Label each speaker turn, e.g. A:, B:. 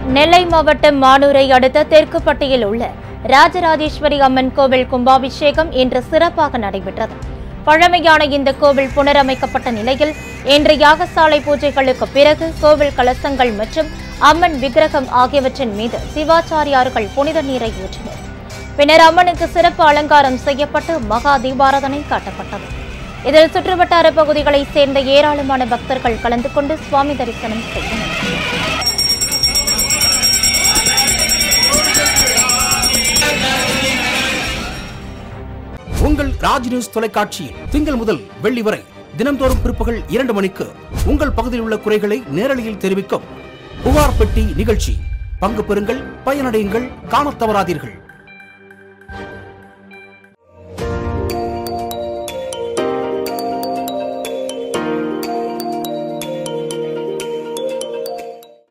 A: நெல்லை மாவட்டம் மானூரை அடுத்த தெற்குப்பட்டியில் உள்ள ராஜராஜேஸ்வரி அம்மன் கோவில் கும்பாபிஷேகம் இன்று சிறப்பாக நடைபெற்றது பழமையான இந்த கோவில் புனரமைக்கப்பட்ட நிலையில் இன்று யாகசாலை பூஜைகளுக்கு பிறகு கோவில் கலசங்கள் மற்றும் அம்மன் விக்கிரகம் ஆகியவற்றின் மீது சிவாச்சாரியார்கள் புனித நீரை ஊற்றினர் பின்னர் அம்மனுக்கு சிறப்பு அலங்காரம் செய்யப்பட்டு மகா தீபாராதனை காட்டப்பட்டது இதில் சுற்றுவட்டார பகுதிகளைச் சேர்ந்த ஏராளமான பக்தர்கள் கலந்து கொண்டு சுவாமி தரிசனம் செய்தனர்
B: உங்கள் ராஜ் நியூஸ் தொலைக்காட்சியில் திங்கள் முதல் வெள்ளி வரை தினம்தோறும் பிற்பகல் இரண்டு மணிக்கு உங்கள் பகுதியில் உள்ள குறைகளை நேரலையில் தெரிவிக்கும் புகார் பெட்டி நிகழ்ச்சி பங்கு பெறுங்கள் பயனடையுங்கள் காணத் தவறாதீர்கள்